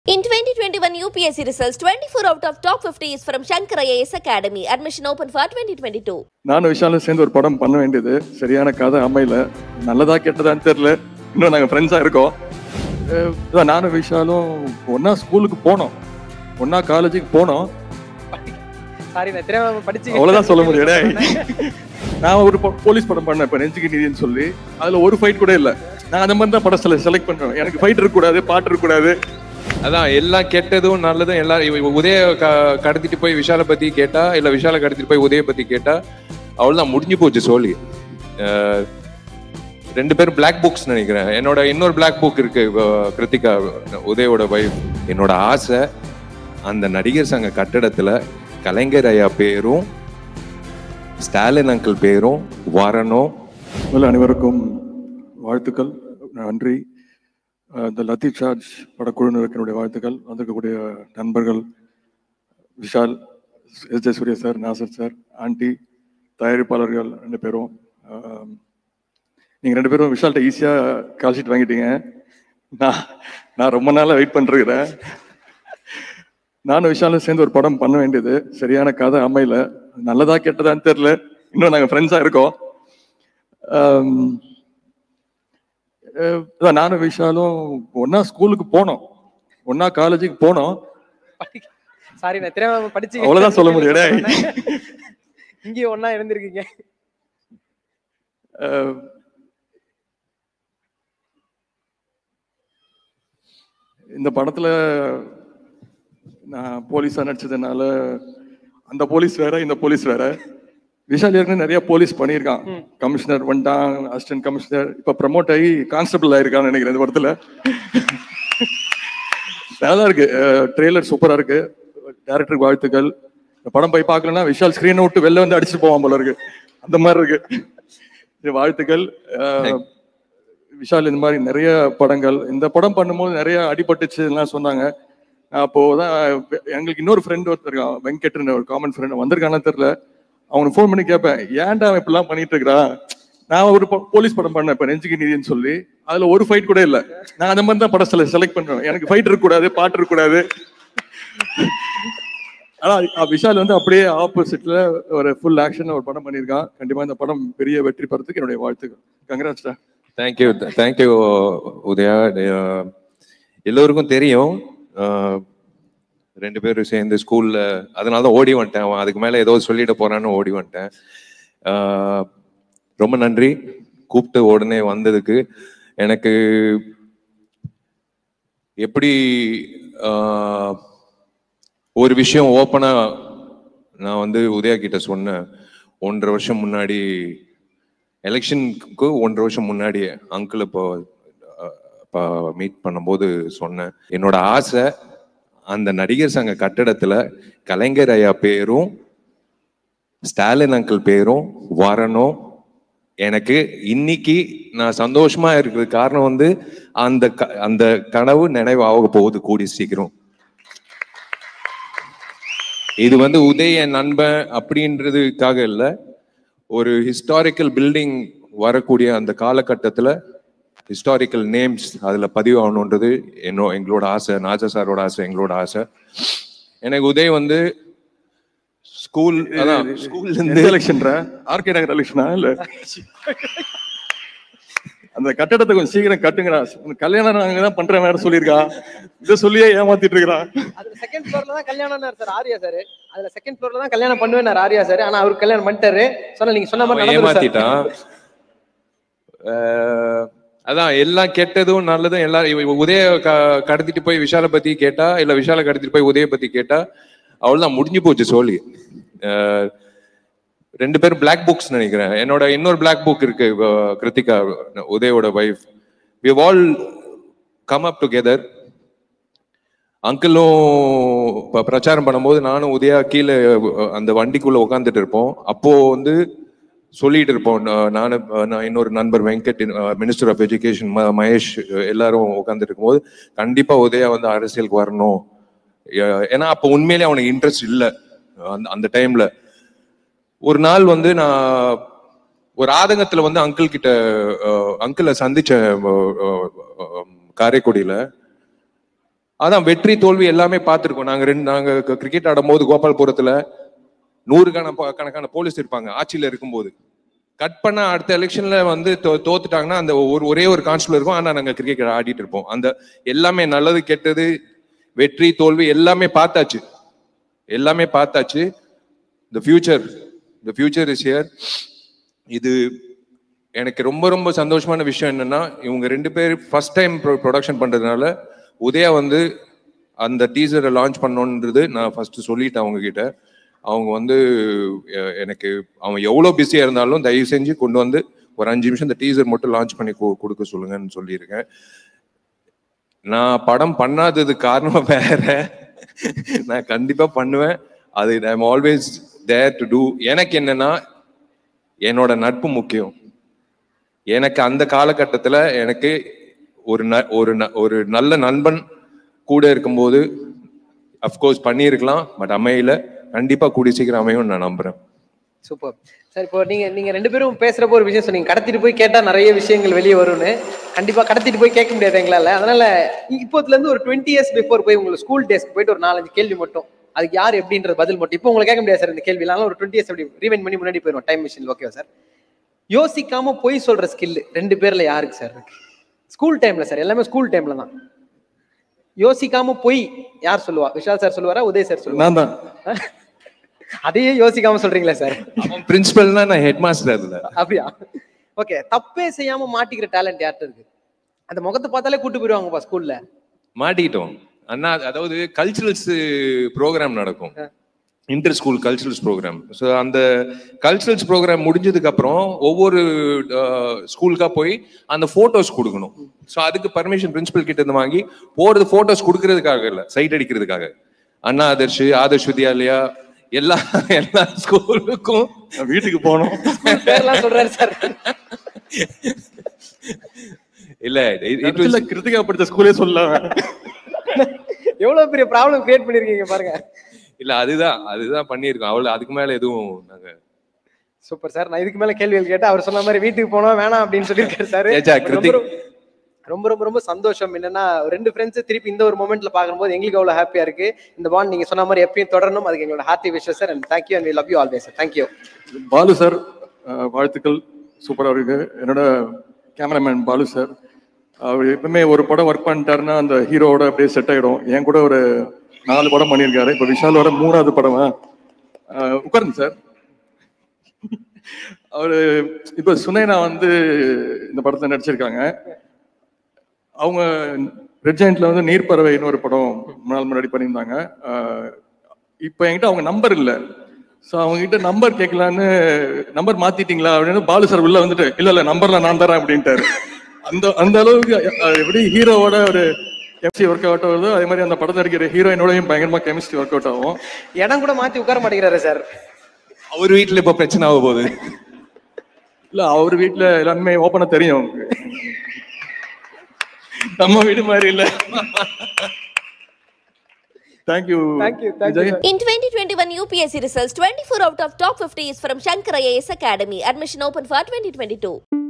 In 2021 UPSC results, 24 out of top 50 is from Shankar IAS Academy. Admission open for 2022. நானும் விஷாலும் சேர்ந்து ஒரு படம் பண்ண வேண்டியது சரியான கதை அமையல நல்லதா கெட்டதான்னு தெரியல இன்னும் நாங்கள் ஃப்ரெண்ட்ஸாக இருக்கோம் அஹ் இதான் நானும் விஷாலும் ஒன்றா ஸ்கூலுக்கு போனோம் ஒன்றா காலேஜுக்கு போனோம் சாரி நான் தெரியாம படிச்சு அவ்வளோதான் சொல்ல முடியும் டேய். நான் ஒரு ப- போலீஸ் படம் பண்ணேன் இப்போ நெஞ்சுக்கு நீதின்னு சொல்லி அதில் ஒரு ஃபைட் கூட இல்லை நான் அந்த மாதிரி தான் படம் செல செலக்ட் பண்ணுறேன் எனக்கு ஃபைட் இருக்கக்கூடாது பாட்டு இருக்கக்கூடாது அதான் எல்லாம் கெட்டதும் நல்லதும் எல்லாரும் இவ- இவ உதய க- கடத்திட்டு போய் விஷாலை பத்தி கேட்டா இல்ல விஷாலை கடத்திட்டு போய் உதய பத்தி கேட்டா அவ்வளவுதான் முடிஞ்சு போச்சு சோழி அஹ், ரெண்டு பேரும் பிளாக் புக்ஸ் நினைக்கிறேன் என்னோட இன்னொரு பிளாக் புக் இருக்கு இவ கிருத்திகா உதயோட வைஃப் என்னோட ஆசை அந்த நடிகர் சங்க கட்டடத்துல கலைஞர் ஐயா பேரும் ஸ்டாலின் அங்கிள் பேரும் வரணும் முதல்ல அனைவருக்கும் வாழ்த்துக்கள் நன்றி அஹ் இந்த லத்தீப் சார்ஜ் படக்குழுவினருக்கு என்னுடைய வாழ்த்துக்கள் வந்திருக்கக்கூடிய நண்பர்கள் Vishal S J Surya sir Nassar sir ஆண்டி தயாரிப்பாளர்கள் ரெண்டு பேரும் அஹ் நீங்கள் ரெண்டு பேரும் விஷால்கிட்ட ஈஸியாக கால் ஷீட் வாங்கிட்டீங்க நான் நான் ரொம்ப நாளாக வெயிட் பண்ணிருக்கிறேன் நானும் விஷாலும் சேர்ந்து ஒரு படம் பண்ண வேண்டியது சரியான கதை அமையல நல்லதா கெட்டதான்னு தெரியல இன்னும் நாங்கள் ஃப்ரெண்ட்ஸாக இருக்கோம் ஆம், அஹ் அதான் நானும் விஷாலும் ஒண்ணா ஸ்கூலுக்கு போனோம் ஒண்ணா காலேஜுக்கு போனோம் சாரி நான் தெரியாம படிச்சு அவ்வளவுதான் சொல்ல முடியும் டேய். இங்கேயும் ஒண்ணா இருந்திருக்கீங்க அஹ் இந்த படத்துல நான் போலீஸா நடிச்சதுனால அந்த போலீஸ் வேற இந்த போலீஸ் வேற விஷால் ஏற்கனவே நிறைய போலீஸ் பண்ணியிருக்கான் கமிஷனர் வந்துட்டான் அசிஸ்டன்ட் கமிஷனர் இப்ப ப்ரமோட் ஆகி கான்ஸ்டபிள் ஆயிருக்கான்னு நினைக்கிறேன் இந்த படத்துல நல்லா இருக்கு ட்ரெய்லர் சூப்பரா இருக்கு டேரக்டருக்கு வாழ்த்துக்கள் இந்த படம் போய் பார்க்கலன்னா விஷால் ஸ்கிரீனை விட்டு வெளில வந்து அடிச்சுட்டு போவான் போல இருக்கு அந்த மாதிரி இருக்கு இது வாழ்த்துக்கள் அஹ், விஷால் இந்த மாதிரி நிறைய படங்கள் இந்த படம் பண்ணும்போது நிறைய அடிபட்டுச்சுலாம் சொன்னாங்க அப்போதான் எங்களுக்கு இன்னொரு ஃப்ரெண்ட் ஒருத்தர் இருக்கான் வெங்கட்னு ஒரு காமன் ஃப்ரெண்ட் வந்திருக்கானு தெரியல அவனுக்கு ஃபோன் பண்ணி கேட்பேன் ஏன்டா அவன் இப்படிலாம் பண்ணிட்டு இருக்கிறான் நான் ஒரு ப- போலீஸ் படம் பண்ணேன் இப்போ நெஞ்சுக்கு நீதின்னு சொல்லி அதுல ஒரு ஃபைட் கூட இல்லை நான் அந்த மாதிரி தான் படம் செல செலக்ட் பண்றேன் எனக்கு ஃபைட் இருக்கக்கூடாது பாட்டு இருக்கக்கூடாது ஆனா அ- விஷால் வந்து அப்படியே ஆப்போசிட்ல ஒரு ஃபுல் ஆக்ஷன் ஒரு படம் பண்ணியிருக்கான் கண்டிப்பா இந்த படம் பெரிய வெற்றி பெறத்துக்கு என்னுடைய வாழ்த்துக்கள் கங்கராஜ்டா தேங்க்யூ தேங்க்யூ உதயா அஹ், எல்லோருக்கும் தெரியும் அஹ், ரெண்டு பேரும் சேர்ந்து ஸ்கூல்ல அதனால தான் ஓடி வந்துட்டேன் அவன் அதுக்கு மேல ஏதோ சொல்லிட போறான்னு ஓடி வந்துட்டேன் அஹ், ரொம்ப நன்றி கூப்பிட்டு உடனே வந்ததுக்கு எனக்கு எப்படி அஹ், ஒரு விஷயம் ஓப்பனா நான் வந்து உதயா கிட்ட சொன்னேன் ஒன்றரை வருஷம் முன்னாடி எலெக்ஷனுக்கு ஒன்றரை வருஷம் முன்னாடி அங்கிள் இப்போ இப்போ மீட் பண்ணும்போது சொன்னேன் என்னோட ஆசை அந்த நடிகர் சங்க கட்டடத்துல கலைஞர் ஐயா பேரும் ஸ்டாலின் அங்கிள் பேரும் வரணும் எனக்கு இன்னைக்கு நான் சந்தோஷமா இருக்கிறது காரணம் வந்து அந்த க- அந்த கனவு நினைவு ஆக போகுது கூடி சீக்கிரம் இது வந்து உதய நண்பன் அப்படின்றதுக்காக இல்லை ஒரு ஹிஸ்டாரிக்கல் பில்டிங் வரக்கூடிய அந்த காலகட்டத்துல ஹிஸ்டாரிக்கல் நேம்ஸ் அதுல பதிவாகணுன்றது என்னோ எங்களோட ஆசை நாஜா சாரோட ஆசை எங்களோட ஆசை எனக்கு உதய் வந்து ஸ்கூல் அதான் ஸ்கூல்ல எந்த இருந்து எலெக்ஷன்ற ஆர்கே நகர் எலெக்ஷனா இல்ல அந்த கட்டடத்தை கொஞ்சம் சீக்கிரம் கட்டுங்கடா உனக்கு கல்யாணம் நாங்க தான் பண்றேன் வேற சொல்லியிருக்கா இதை சொல்லியே ஏமாத்திட்டு இருக்கிறான் அதுல செகண்ட் ஃப்ளோர்ல தான் கல்யாணம் சார் ஆரியா சார் அதுல செகண்ட் ஃப்ளோர்ல தான் கல்யாணம் பண்ணுவேன் ஆரியா சார் ஆனா அவர் கல்யாணம் பண்ணிட்டாரு சொன்ன நீங்க சொன்ன மாதிரி அவன் நடந்துரும் sir. ஏமாத்திட்டான் அஹ், அதான் எல்லாம் கெட்டதும் நல்லதும் எல்லாரும் இவ- இவ உதய க- கடத்திட்டு போய் விஷாலை பத்தி கேட்டா இல்ல விஷாலை கடத்திட்டு போய் உதய பத்தி கேட்டா அவ்வளவுதான் முடிஞ்சு போச்சு சோழி அஹ், ரெண்டு பேரும் பிளாக் புக்ஸ் நினைக்கிறேன் என்னோட இன்னொரு பிளாக் புக் இருக்கு இவ கிருத்திகா உதயோட wife we all come up together அங்கிளும் ப- பிரச்சாரம் பண்ணும்போது நானும் உதயா கீழே அஹ், அந்த வண்டிக்குள்ள உட்காந்துட்டு இருப்போம் அப்போ வந்து சொல்லிட்டு இருப்போம் நான் நானு அஹ், நான் இன்னொரு நண்பர் Venkat minister of education Mahesh அஹ், எல்லாரும் உட்காந்துட்டு இருக்கும்போது கண்டிப்பா உதயா வந்து அரசியலுக்கு வரணும் அஹ், ஏன்னா அப்போ உண்மையிலேயே அவனுக்கு இன்ட்ரெஸ்ட் இல்லை அந்த அந்த டைம்ல ஒரு நாள் வந்து நான் ஒரு ஆதங்கத்துல வந்து அங்கிள் கிட்ட அங்கிளை சந்திச்ச அஹ், அஹ், அஹ், காரைக்குடியில அதான் வெற்றி தோல்வி எல்லாமே பார்த்துருக்கோம் நாங்க ரெண்டு நாங்க கிரிக்கெட் ஆடும்போது கோபால்புரத்துல நூறுக்கான ப- கணக்கான போலீஸ் இருப்பாங்க ஆட்சியில இருக்கும்போது கட் பண்ண அடுத்த எலெக்ஷன்ல வந்து தோ- தோத்துட்டாங்கன்னா அந்த ஒரு ஒரே ஒரு கான்ஸ்டபிள் இருக்கும் ஆனா நாங்க கிரிக்கெட் ஆடிட்டு இருப்போம் அந்த எல்லாமே நல்லது கெட்டது வெற்றி தோல்வி எல்லாமே பார்த்தாச்சு எல்லாமே பார்த்தாச்சு the future the future is here இது எனக்கு ரொம்ப ரொம்ப சந்தோஷமான விஷயம் என்னன்னா இவங்க ரெண்டு பேர் ஃபர்ஸ்ட் டைம் ப்ரொடக்ஷன் பண்றதுனால உதயா வந்து அந்த டீசரை லான்ச் பண்ணணுன்றது நான் ஃபர்ஸ்ட் சொல்லிட்டேன் அவங்க கிட்ட அவங்க வந்து அஹ், எனக்கு அவன் எவ்வளோ பிஸியாக இருந்தாலும் தயவு செஞ்சு கொண்டு வந்து ஒரு அஞ்சு நிமிஷம் இந்த டீசர் மட்டும் லான்ச் பண்ணி கொ- கொடுக்க சொல்லுங்கன்னு சொல்லியிருக்கேன் நான் படம் பண்ணாதது காரணம் வேற நான் கண்டிப்பா பண்ணுவேன் அது I'm always there to do எனக்கு என்னன்னா என்னோட நட்பு முக்கியம் எனக்கு அந்த காலகட்டத்துல எனக்கு ஒரு ந- ஒரு ந- ஒரு நல்ல நண்பன் கூட இருக்கும்போது அஃப்கோர்ஸ் பண்ணியிருக்கலாம் பட் அமையல கண்டிப்பா கூடிய சீக்கிரம் அமையும் நான் நம்புறேன் சூப்பர் சார் இப்போ நீங்க நீங்க ரெண்டு பேரும் பேசுறப்போ ஒரு விஷயம் சொன்னீங்க கடத்திட்டு போய் கேட்டா நிறைய விஷயங்கள் வெளியே வரும்னு கண்டிப்பா கடத்திட்டு போய் கேட்க முடியாது எங்களால அதனால இப்போத்துல இருந்து ஒரு டுவெண்ட்டி இயர்ஸ் பிஃபோர் போய் உங்களுக்கு ஸ்கூல் டேஸ்க்கு போயிட்டு ஒரு நாலஞ்சு கேள்வி மட்டும் அதுக்கு யார் எப்படின்ற பதில் மட்டும் இப்போ உங்களுக்கு கேட்க முடியாது சார் இந்த கேள்வி ஒரு டுவெண்ட்டி இயர்ஸ் அப்படி ரீவைண்ட் பண்ணி முன்னாடி போயிடும் டைம் மிஷின் ஓகேவா சார் யோசிக்காம பொய் சொல்ற ஸ்கில் ரெண்டு பேர்ல யாருக்கு சார் இருக்கு ஸ்கூல் டைம்ல சார் எல்லாமே ஸ்கூல் டைம்ல தான் யோசிக்காம பொய் யார் சொல்லுவா விஷால் சார் சொல்லுவாரா உதய் சார் சொல்லுவா நான் தான் அதையே யோசிக்காம சொல்றீங்களா சார் அவன் பிரின்சிபல்னா நான் ஹெட் மாஸ்டர் அதுல அப்படியா ஓகே தப்பே செய்யாம மாட்டிக்கிற டேலண்ட் யார்கிட்ட இருக்கு அந்த முகத்தை பார்த்தாலே கூட்டு போயிருவாங்கப்பா ஸ்கூல்ல மாட்டிக்கிட்டோம் அண்ணா அதாவது கல்ச்சுரல்ஸ் ப்ரோக்ராம் நடக்கும் inter school culturals programme so அந்த கல்ச்சுரல்ஸ் ப்ரோக்ராம் முடிஞ்சதுக்கு அப்புறம் ஒவ்வொரு ஸ்கூலுக்கா போய் அந்த போட்டோஸ் கொடுக்கணும் ஸோ அதுக்கு பர்மிஷன் பிரின்சிபல் கிட்ட இருந்து வாங்கி போறது போட்டோஸ் கொடுக்கறதுக்காக இல்லை சைட் அடிக்கிறதுக்காக அண்ணா ஆதர்ஷ் ஆதர்ஷ் வித்யாலயா எல்லா எல்லா ஸ்கூலுக்கும் நான் வீட்டுக்கு போனோம் பேர்லாம் சொல்றாரு சார் இல்ல it- it was- இல்ல கிருத்திகா படிச்ச ஸ்கூலே சொல்லலாம் எவ்வளவு பெரிய ப்ராப்ளம் கிரியேட் பண்ணிருக்கீங்க பாருங்க இல்ல அதுதான் அதுதான் பண்ணியிருக்கோம் அவ்வளவு அதுக்கு மேல எதுவும் நாங்க சூப்பர் சார் நான் இதுக்கு மேல கேள்விகள் கேட்டா அவர் சொன்ன மாதிரி வீட்டுக்கு போனோம் வேணாம் அப்படின்னு சொல்லியிருக்காரு சார் ஏச்சா, கிருத்திக். ரொம்ப ரொம்ப ரொம்ப சந்தோஷம் என்னன்னா ரெண்டு ஃப்ரெண்ட்ஸ் திருப்பி இந்த ஒரு மொமெண்ட்ல பாக்கும்போது எங்களுக்கு அவ்வளவு ஹாப்பியா இருக்கு இந்த பாண்ட் நீங்க சொன்ன மாதிரி எப்பயும் தொடரணும் அதுக்கு எங்களோட hearty wishes sir and thank you and love you always sir thank you Balu sir அஹ், வாழ்த்துக்கள் சூப்பரா இருக்கு என்னோட கேமராமேன் பாலு சார் அவர் எப்பவுமே ஒரு படம் ஒர்க் பண்ணிட்டாருன்னா அந்த ஹீரோவோட அப்படியே செட் ஆயிடும் என் கூட ஒரு நாலு படம் பண்ணியிருக்காரு இப்போ விஷாலோட மூணாவது படமா அஹ், உட்காருங்க சார் அவரு இப்ப சுனைனா வந்து இந்த படத்துல நடிச்சிருக்காங்க அவங்க ரெட் ஜெயின்ட்ல வந்து நீர்ப்பறவைன்னு ஒரு படம் மூணு நாள் முன்னாடி பண்ணியிருந்தாங்க அஹ், இப்போ என்கிட்ட அவங்க நம்பர் இல்லை ஸோ அவங்க கிட்ட நம்பர் கேட்கலான்னு நம்பர் மாத்திட்டீங்களா அப்படின்னு பாலு சார் உள்ள வந்துட்டு இல்ல இல்ல நம்பர்ல நான் தரேன் அப்படின்ட்டாரு அந்த அந்த அளவுக்கு அஹ், எப்படி ஹீரோவோட ஒரு கெமிஸ்ட்ரி ஒர்க் அவுட் ஆகுதோ அதே மாதிரி அந்த படத்தில் இருக்கிற ஹீரோயினோடையும் பயங்கரமா கெமிஸ்ட்ரி ஒர்க் அவுட் ஆகும் இடம் கூட மாத்தி உட்கார மாட்டேங்கிறாரு சார் அவர் வீட்டுல இப்ப பிரச்சனை ஆக போகுது இல்ல அவர் வீட்ல எல்லாமே ஓப்பனா தெரியும் அவங்களுக்கு. நம்ம வீடு மாதிரி இல்ல thank you Thank you, thank you, sir. In 2021 UPSC results, 24 out of top 50 is from Shankar IAS Academy. Admission open for 2022.